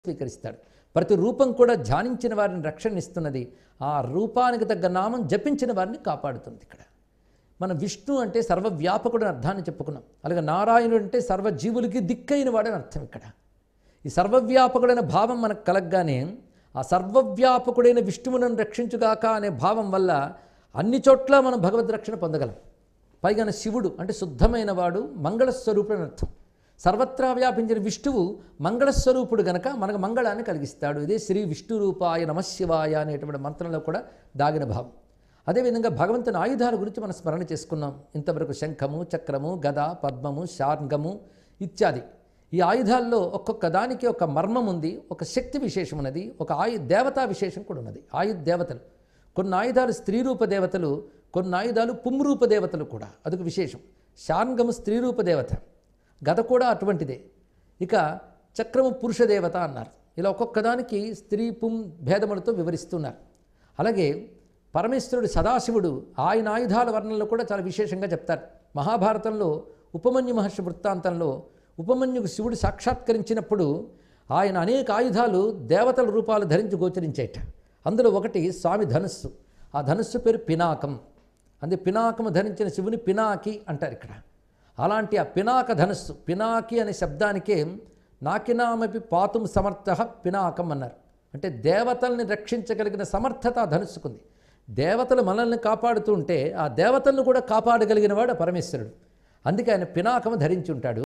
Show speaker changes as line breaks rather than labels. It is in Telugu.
స్వీకరిస్తాడు ప్రతి రూపం కూడా ధ్యానించిన వారిని రక్షణనిస్తున్నది ఆ రూపానికి తగ్గ నామం జపించిన వారిని కాపాడుతుంది ఇక్కడ మన విష్ణు అంటే సర్వవ్యాపకుడు అని అర్థాన్ని చెప్పుకున్నాం అలాగే నారాయణుడు అంటే సర్వజీవులకి దిక్కైన వాడని అర్థం ఇక్కడ ఈ సర్వవ్యాపకుడైన భావం మనకు కలగగానే ఆ సర్వవ్యాపకుడైన విష్ణువులను రక్షించుగాక అనే భావం వల్ల అన్ని చోట్ల మనం భగవద్ రక్షణ పొందగలం పైగా శివుడు అంటే శుద్ధమైన వాడు మంగళస్వరూపుడు అని అర్థం సర్వత్రా వ్యాపించిన విష్ణువు మంగళస్వరూపుడు గనక మనకు మంగళాన్ని కలిగిస్తాడు ఇదే శ్రీ విష్ణు రూపాయ నమశివాయ అనేటువంటి మంత్రంలో కూడా దాగిన భావం అదేవిధంగా భగవంతుని ఆయుధాల గురించి మనం స్మరణ చేసుకున్నాం ఇంతవరకు శంఖము చక్రము గద పద్మము శార్ంగము ఇత్యాది ఈ ఆయుధాల్లో ఒక్కొక్క దానికి ఒక మర్మం ఉంది ఒక శక్తి విశేషం ఉన్నది ఒక ఆయు దేవతా విశేషం కూడా ఉన్నది ఆయు దేవతలు కొన్ని ఆయుధాలు స్త్రీ రూప దేవతలు కొన్ని ఆయుధాలు పుంరూప దేవతలు కూడా అదొక విశేషం శార్ంగము స్త్రీ రూప దేవత గద కూడా అటువంటిదే ఇక చక్రము పురుష దేవత అన్నారు ఇలా ఒక్కొక్క దానికి స్త్రీ పుం భేదములతో వివరిస్తున్నారు అలాగే పరమేశ్వరుడు సదాశివుడు ఆయన ఆయుధాల వర్ణనలో కూడా చాలా విశేషంగా చెప్తారు మహాభారతంలో ఉపమన్యు మహర్షి వృత్తాంతంలో ఉపమన్యుకు శివుడు సాక్షాత్కరించినప్పుడు ఆయన అనేక ఆయుధాలు దేవతల రూపాలు ధరించి గోచరించేట అందులో ఒకటి స్వామి ధనుస్సు ఆ ధనుస్సు పేరు పినాకం అందు పినాకము ధరించిన శివుని పినాకి అంటారు ఇక్కడ అలాంటి ఆ పినాక ధనుస్సు పినాకి అనే శబ్దానికే నాకినామపి పాతుం సమర్థ పినాకం అన్నారు అంటే దేవతల్ని రక్షించగలిగిన సమర్థత ఆ ధనుస్సుకుంది దేవతలు మనల్ని కాపాడుతూ ఉంటే ఆ దేవతలను కూడా కాపాడగలిగిన వాడు ఆ పరమేశ్వరుడు అందుకే ఆయన పినాకము ధరించి ఉంటాడు